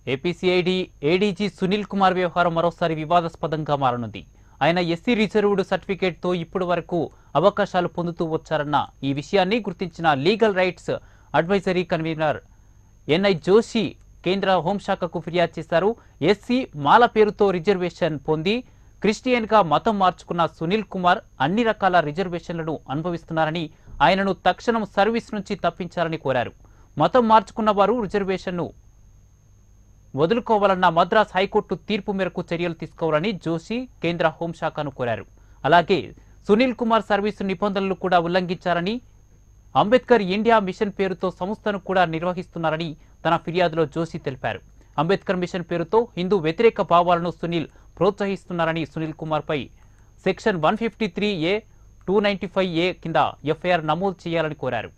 ఏపీసీఐడి ADG Sunil Kumar వ్యవహారం మరోసారి వివాదాస్పదంగా మారనుంది ఆయన ఎస్సీ రిజర్వ్డ్ సర్టిఫికేట్తో ఇప్పటి వరకు అవకాశాలు పొందుతూ వచ్చారన్న ఈ విషయాన్ని గుర్తించిన legal rights advisory convenor N I కేంద్ర హోంశాఖకు ఫిర్యాదు చేశారు ఎస్సీ మాల పేరుతో రిజర్వేషన్ పొంది క్రిస్టియన్గా మతం మార్చుకున్న సునీల్ కుమార్ అన్ని రకాల రిజర్వేషన్లను అనుభవిస్తున్నారని ఆయనను తక్షణం సర్వీస్ నుంచి తప్పించాలని కోరారు మతం మార్చుకున్న వారు రిజర్వేషన్ను వదులుకోవాలన్న మద్రాస్ హైకోర్టు తీర్పు మేరకు చర్యలు తీసుకోవాలని జోషి కేంద్ర హోంశాఖను కోరారు అలాగే సునీల్ కుమార్ సర్వీసు నిబంధనలు కూడా ఉల్లంఘించారని అంబేద్కర్ ఇండియా మిషన్ పేరుతో సంస్థను కూడా నిర్వహిస్తున్నారని తన ఫిర్యాదులో జోషి తెలిపారు అంబేద్కర్ మిషన్ పేరుతో హిందూ వ్యతిరేక భావాలను సునీల్ ప్రోత్సహిస్తున్నారని సునీల్ కుమార్ పై section one fifty three A two ninety five A కింద ఎఫ్ఐఆర్ నమోదు చేయాలని కోరారు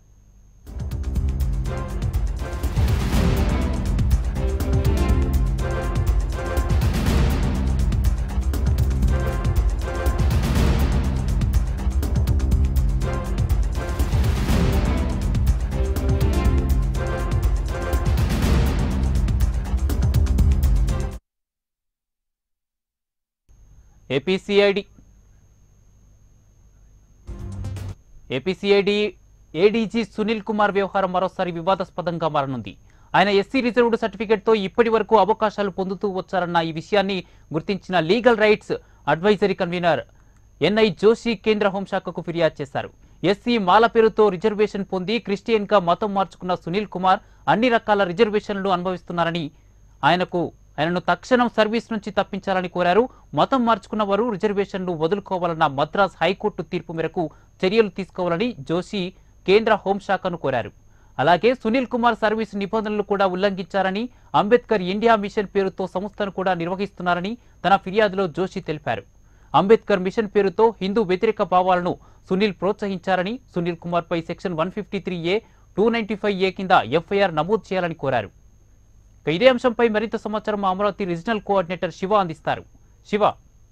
APCID APCID ADG Sunil Kumar వ్యవహారం మరోసారి వివాదాస్పదంగా మారనుంది ఆయన ఎస్సీ రిజర్వ్డ్ సర్టిఫికేట్తో ఇప్పటి వరకు అవకాశాలు పొందుతూ వచ్చారన్న ఈ విషయాన్ని గుర్తించిన legal rights advisory convenor N I కేంద్ర హోంశాఖకు ఫిర్యాదు చేశారు ఎస్సీ మాల పేరుతో రిజర్వేషన్ పొంది క్రిస్టియన్గా మతం మార్చుకున్న సునీల్ కుమార్ అన్ని రకాల రిజర్వేషన్లు అనుభవిస్తున్నారని ఆయనకు ఆయనను తక్షణం సర్వీస్ నుంచి తప్పించాలని కోరారు మతం మార్చుకున్న వారు రిజర్వేషన్లు వదులుకోవాలన్న మద్రాస్ హైకోర్టు తీర్పు మేరకు చర్యలు తీసుకోవాలని జోషి కేంద్ర హోంశాఖను కోరారు అలాగే సునీల్ కుమార్ సర్వీసు నిబంధనలు కూడా ఉల్లంఘించారని అంబేద్కర్ ఇండియా మిషన్ పేరుతో సంస్థను కూడా నిర్వహిస్తున్నారని తన ఫిర్యాదులో జోషి తెలిపారు అంబేద్కర్ మిషన్ పేరుతో హిందూ వ్యతిరేక భావాలను సునీల్ ప్రోత్సహించారని సునీల్ కుమార్ పై section one fifty three A two ninety five A కింద ఎఫ్ఐఆర్ నమోదు చేయాలని కోరారు ఇక ఇదే అంశంపై మరింత సమాచారం మా అమరావతి రీజనల్ కోఆర్డినేటర్ శివ అందిస్తారు శివ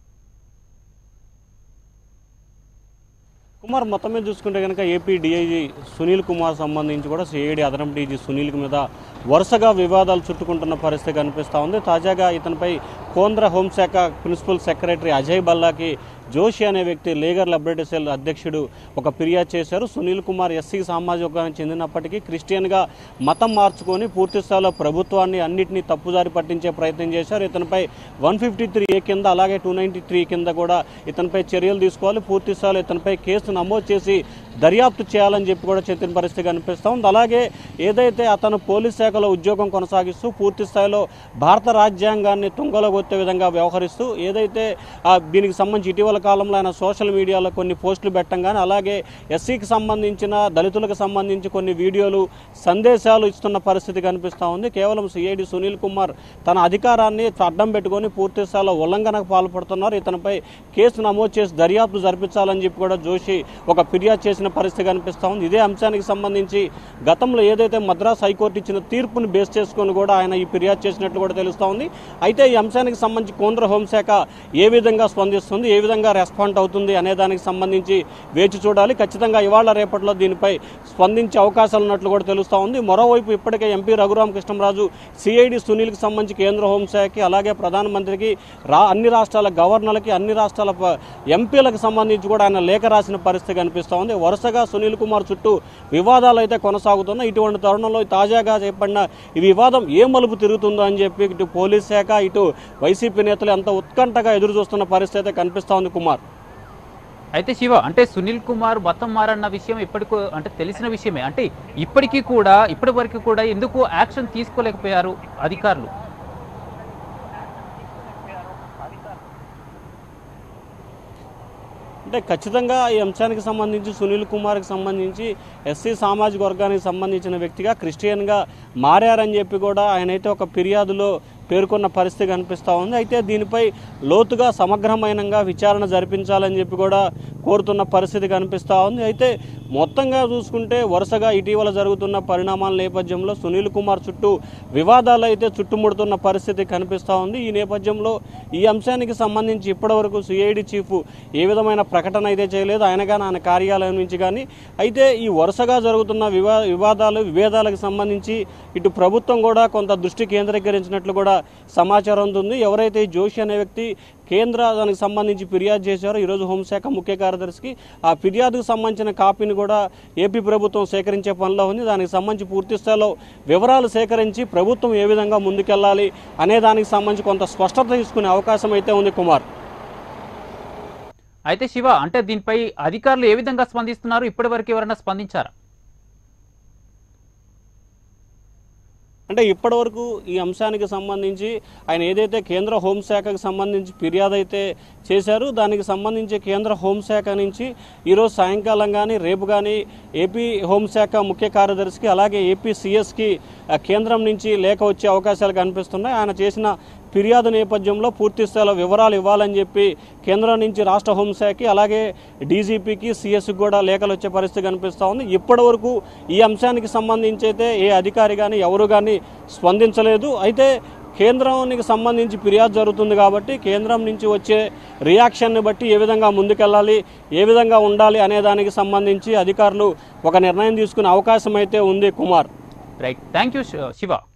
కుమార్ మొత్తం మీద చూసుకుంటే కనుక ఏపీ డిఐజీ సునీల్ కుమార్ సంబంధించి కూడా సిఐడి అదనపు డీజీ సునీల్ మీద వరుసగా వివాదాలు చుట్టుకుంటున్న పరిస్థితి కనిపిస్తూ ఉంది తాజాగా ఇతనిపై కేంద్ర హోంశాఖ ప్రిన్సిపల్ సెక్రటరీ అజయ్ బల్లాకి జోషి అనే వ్యక్తి లీగల్ లిబరేటరీ సెల్ అధ్యక్షుడు ఒక ఫిర్యాదు చేశారు సునీల్ కుమార్ ఎస్సీ సామాజిక వర్గానికి చెందినప్పటికీ క్రిస్టియన్గా మతం మార్చుకొని పూర్తి స్థాయిలో ప్రభుత్వాన్ని అన్నింటినీ తప్పుదారి పట్టించే ప్రయత్నం చేశారు ఇతనిపై వన్ ఫిఫ్టీ త్రీ ఏ కింద అలాగే టూ నైంటీ త్రీ కింద కూడా ఇతనిపై చర్యలు తీసుకోవాలి పూర్తి స్థాయిలో ఇతనిపై కేసు నమోదు చేసి దర్యాప్తు చేయాలని చెప్పి కూడా చెప్పిన పరిస్థితి కనిపిస్తూ ఉంది అలాగే ఏదైతే అతను పోలీస్ శాఖలో ఉద్యోగం కొనసాగిస్తూ పూర్తి స్థాయిలో భారత రాజ్యాంగాన్ని తుంగలో కొట్టే విధంగా వ్యవహరిస్తూ ఏదైతే ఆ, దీనికి సంబంధించి ఇటీవల కాలంలో ఆయన సోషల్ మీడియాలో కొన్ని పోస్టులు పెట్టంగానే అలాగే ఎస్సీకి సంబంధించిన దళితులకు సంబంధించి కొన్ని వీడియోలు సందేశాలు ఇస్తున్న పరిస్థితి కనిపిస్తూ ఉంది కేవలం సిఐడి సునీల్ కుమార్ తన అధికారాన్ని అడ్డం పెట్టుకొని పూర్తి స్థాయిలో ఉల్లంఘనకు పాల్పడుతున్నారు ఇతనిపై కేసు నమోదు చేసి దర్యాప్తు జరిపించాలని చెప్పి కూడా జోషి ఒక ఫిర్యాదు చేసిన పరిస్థితి కనిపిస్తూ ఉంది ఇదే అంశానికి సంబంధించి గతంలో ఏదైతే మద్రాస్ హైకోర్టు ఇచ్చిన తీర్పుని బేస్ చేసుకొని కూడా ఆయన ఈ ఫిర్యాదు చేసినట్లు కూడా తెలుస్తూ ఉంది అయితే ఈ అంశానికి సంబంధించి కేంద్ర హోంశాఖ ఏ విధంగా స్పందిస్తుంది ఏ విధంగా రెస్పాండ్ అవుతుంది అనే దానికి సంబంధించి వేచి చూడాలి ఖచ్చితంగా ఇవాళ రేపట్లో దీనిపై స్పందించే అవకాశాలు ఉన్నట్లు కూడా తెలుస్తూ ఉంది మరోవైపు ఇప్పటికే ఎంపీ రఘురామ కృష్ణరాజు సిఐడి సునీల్కి సంబంధించి కేంద్ర హోంశాఖకి అలాగే ప్రధానమంత్రికి రా అన్ని రాష్ట్రాల గవర్నర్లకి అన్ని రాష్ట్రాల ప- ఎంపీలకు సంబంధించి కూడా ఆయన లేఖ రాసిన పరిస్థితి కనిపిస్తూ ఉంది వరుసగా సునీల్ కుమార్ చుట్టూ వివాదాలు అయితే కొనసాగుతున్నాయి ఇటువంటి తరుణంలో తాజాగా చెప్పబడిన ఈ వివాదం ఏ మలుపు తిరుగుతుందో అని చెప్పి ఇటు పోలీస్ శాఖ ఇటు వైసీపీ నేతలు ఎంత ఉత్కంఠగా ఎదురు చూస్తున్న పరిస్థితి అయితే కనిపిస్తూ ఉంది కుమార్ అయితే శివ అంటే సునీల్ కుమార్ మతం మారన్న విషయం ఇప్పటికో అంటే తెలిసిన విషయమే అంటే ఇప్పటికీ కూడా ఇప్పటి వరకు కూడా ఎందుకు యాక్షన్ తీసుకోలేకపోయారు అధికారులు అంటే ఖచ్చితంగా ఈ అంశానికి సంబంధించి సునీల్ కుమార్కి సంబంధించి ఎస్సీ సామాజిక వర్గానికి సంబంధించిన వ్యక్తిగా క్రిస్టియన్గా మారారని చెప్పి కూడా ఆయన అయితే ఒక ఫిర్యాదులో పేర్కొన్న పరిస్థితి కనిపిస్తూ ఉంది అయితే దీనిపై లోతుగా సమగ్రమైనంగా విచారణ జరిపించాలని చెప్పి కూడా కోరుతున్న పరిస్థితి కనిపిస్తూ ఉంది అయితే మొత్తంగా చూసుకుంటే వరుసగా ఇటీవల జరుగుతున్న పరిణామాల నేపథ్యంలో సునీల్ కుమార్ చుట్టూ వివాదాలు అయితే చుట్టుముడుతున్న పరిస్థితి కనిపిస్తూ ఉంది ఈ నేపథ్యంలో ఈ అంశానికి సంబంధించి ఇప్పటివరకు సిఐడి చీఫ్ ఏ విధమైన ప్రకటన అయితే చేయలేదు ఆయన కానీ ఆయన కార్యాలయం నుంచి కానీ అయితే ఈ వరుసగా జరుగుతున్న వివా వివాదాలు విభేదాలకు సంబంధించి ఇటు ప్రభుత్వం కూడా కొంత దృష్టి కేంద్రీకరించినట్లు కూడా సమాచారం ఉంది ఎవరైతే ఈ జోషి అనే వ్యక్తి కేంద్ర దానికి సంబంధించి ఫిర్యాదు చేశారో ఈరోజు హోంశాఖ ముఖ్య కార్యదర్శికి ఆ ఫిర్యాదుకు సంబంధించిన కాపీని కూడా ఏపీ ప్రభుత్వం సేకరించే పనిలో ఉంది దానికి సంబంధించి పూర్తి స్థాయిలో వివరాలు సేకరించి ప్రభుత్వం ఏ విధంగా ముందుకెళ్లాలి అనే దానికి సంబంధించి కొంత స్పష్టత తీసుకునే అవకాశం అయితే ఉంది కుమార్ అయితే శివ అంటే దీనిపై అధికారులు ఏ విధంగా స్పందిస్తున్నారు ఇప్పటి వరకు ఎవరైనా స్పందించారా అంటే ఇప్పటివరకు ఈ అంశానికి సంబంధించి ఆయన ఏదైతే కేంద్ర హోంశాఖకు సంబంధించి ఫిర్యాదు అయితే చేశారు దానికి సంబంధించి కేంద్ర హోంశాఖ నుంచి ఈరోజు సాయంకాలం కానీ రేపు కానీ ఏపీ హోంశాఖ ముఖ్య కార్యదర్శికి అలాగే ఏపీ సిఎస్కి కేంద్రం నుంచి లేఖ వచ్చే అవకాశాలు కనిపిస్తున్నాయి ఆయన చేసిన ఫిర్యాదు నేపథ్యంలో పూర్తి స్థాయిలో వివరాలు ఇవ్వాలని చెప్పి కేంద్రం నుంచి రాష్ట్ర హోంశాఖకి అలాగే డీజీపీకి సిఎస్కి కూడా లేఖలు వచ్చే పరిస్థితి కనిపిస్తూ ఉంది ఇప్పటి వరకు ఈ అంశానికి సంబంధించి అయితే ఏ అధికారి కానీ ఎవరు కానీ స్పందించలేదు అయితే కేంద్రానికి సంబంధించి ఫిర్యాదు జరుగుతుంది కాబట్టి కేంద్రం నుంచి వచ్చే రియాక్షన్ని బట్టి ఏ విధంగా ముందుకెళ్ళాలి ఏ విధంగా ఉండాలి అనే దానికి సంబంధించి అధికారులు ఒక నిర్ణయం తీసుకునే అవకాశం అయితే ఉంది Kumar right thank you Shiva